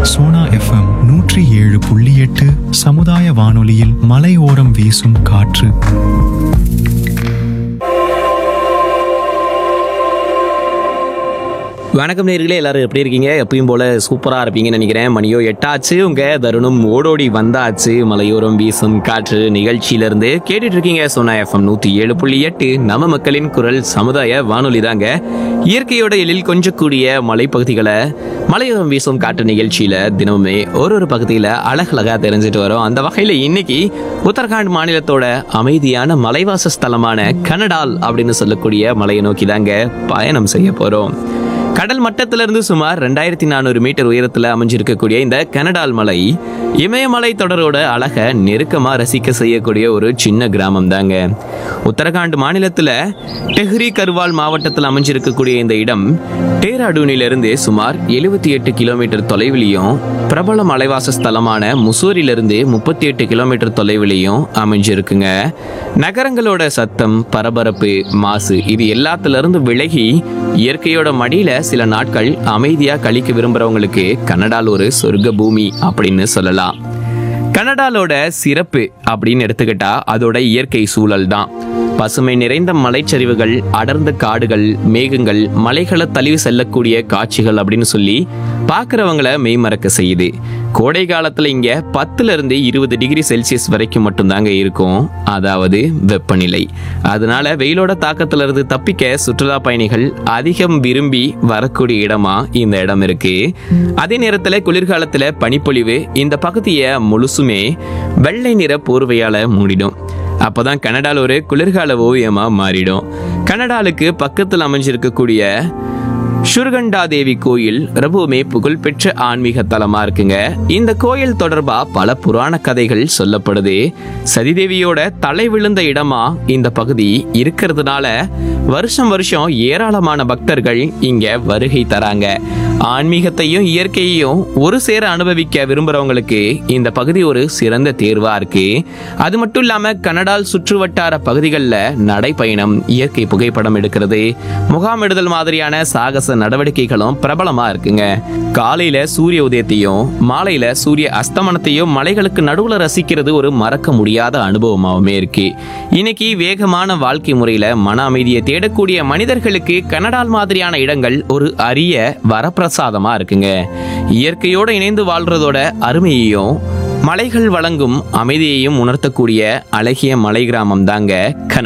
Sona FM நூற்றி ஏழு புள்ளி எட்டு சமுதாய வானொலியில் மலையோரம் வீசும் காற்று வணக்கம் நேர்களே எல்லாரும் எப்படி இருக்கீங்க எப்பயும் போல சூப்பரா இருப்பீங்கன்னு நினைக்கிறேன் மணியோ எட்டாச்சு உங்க தருணம் ஓடோடி வந்தாச்சு மலையோரம் வீசும் காற்று நிகழ்ச்சியிலிருந்து கேட்டுட்டு இருக்கீங்க சொன்ன எஃப்எம் நூத்தி ஏழு புள்ளி எட்டு நம்ம மக்களின் குரல் சமுதாய வானொலி தாங்க இயற்கையோட எழில் கொஞ்சக்கூடிய மலைப்பகுதிகளை மலையோரம் வீசும் காற்று நிகழ்ச்சியில தினமுமே ஒரு ஒரு பகுதியில அழகழகா தெரிஞ்சுட்டு வரோம் அந்த வகையில இன்னைக்கு உத்தரகாண்ட் மாநிலத்தோட அமைதியான மலைவாச ஸ்தலமான கனடால் அப்படின்னு சொல்லக்கூடிய மலையை நோக்கி தாங்க பயணம் செய்ய போறோம் கடல் மட்டத்திலிருந்து சுமார் ரெண்டாயிரத்தி நானூறு மீட்டர் உயரத்தில் அமைஞ்சிருக்கக்கூடிய இந்த கனடால் மலை இமயமலை தொடரோட அழக நெருக்கமா ரசிக்க செய்யக்கூடிய ஒரு சின்ன கிராமம் தாங்க உத்தரகாண்ட் மாநிலத்துல டெஹ்ரி கர்வால் மாவட்டத்தில் அமைஞ்சிருக்கக்கூடிய இந்த இடம் டேராடூனிலிருந்து சுமார் எழுபத்தி எட்டு கிலோமீட்டர் தொலைவிலையும் பிரபல மலைவாச ஸ்தலமான முசூரிலிருந்து முப்பத்தி எட்டு கிலோமீட்டர் தொலைவிலையும் அமைஞ்சிருக்குங்க நகரங்களோட சத்தம் பரபரப்பு மாசு இது எல்லாத்துல இருந்து விலகி இயற்கையோட மடியில சில நாட்கள் அமைதியா கழிக்க விரும்புறவங்களுக்கு கனடால் ஒரு சொர்க்க பூமி அப்படின்னு சொல்லலாம் கனடாலோட சிறப்பு அப்படின்னு எடுத்துக்கிட்டா அதோட இயற்கை சூழல் தான் பசுமை நிறைந்த மலைச்சரிவுகள் அடர்ந்த காடுகள் மேகங்கள் மலைகளை தழுவி செல்லக்கூடிய காட்சிகள் அப்படின்னு சொல்லி பார்க்குறவங்கள மெய்மறக்க செய்யுது கோடை காலத்துல இங்க பத்துல இருந்து இருபது டிகிரி செல்சியஸ் வரைக்கும் மட்டும்தாங்க இருக்கும் அதாவது வெப்பநிலை அதனால வெயிலோட தாக்கத்துல இருந்து தப்பிக்க சுற்றுலா பயணிகள் அதிகம் விரும்பி வரக்கூடிய இடமா இந்த இடம் இருக்கு அதே நேரத்துல குளிர்காலத்துல பனிப்பொழிவு இந்த பகுதியை முழுசுமே வெள்ளை நிற போர்வையால மூடிடும் அப்பதான் கனடால ஒரு குளிர்கால ஓவியமா மாறிடும் கனடாலுக்கு பக்கத்தில் அமைஞ்சிருக்கக்கூடிய ஷுர்கண்டா தேவி கோயில் ரொம்பவுமே புகழ்பெற்ற ஆன்மீக தலமா இருக்குங்க இந்த கோயில் தொடர்பா பல புராண கதைகள் சொல்லப்படுது சதிதேவியோட தலை விழுந்த இடமா இந்த பகுதி இருக்கிறதுனால வருஷம் வருஷம் ஏராளமான பக்தர்கள் இங்க வருகை தராங்க ஆன்மீகத்தையும் இயற்கையையும் ஒரு சேர அனுபவிக்க விரும்புறவங்களுக்கு இந்த பகுதி ஒரு சிறந்த தேர்வா இருக்கு அது மட்டும் இல்லாம கனடால் சுற்றுவட்டார பகுதிகளில் நடைப்பயணம் இயற்கை புகைப்படம் எடுக்கிறது முகாமிடுதல் மாதிரியான சாகச நடவடிக்கைகளும் பிரபலமா இருக்குங்க காலையில சூரிய உதயத்தையும் மாலையில சூரிய அஸ்தமனத்தையும் மலைகளுக்கு நடுவுல ரசிக்கிறது ஒரு மறக்க முடியாத அனுபவமாகவுமே இருக்கு இன்னைக்கு வேகமான வாழ்க்கை முறையில மன அமைதியை தேடக்கூடிய மனிதர்களுக்கு கனடால் மாதிரியான இடங்கள் ஒரு அரிய வரப்பிரசாதமா இருக்குங்க இயற்கையோட இணைந்து வாழ்றதோட அருமையையும் மலைகள் வழங்கும் அமைதியையும் உணர்த்தக்கூடிய அழகிய மலை கிராமம் தாங்க கனடா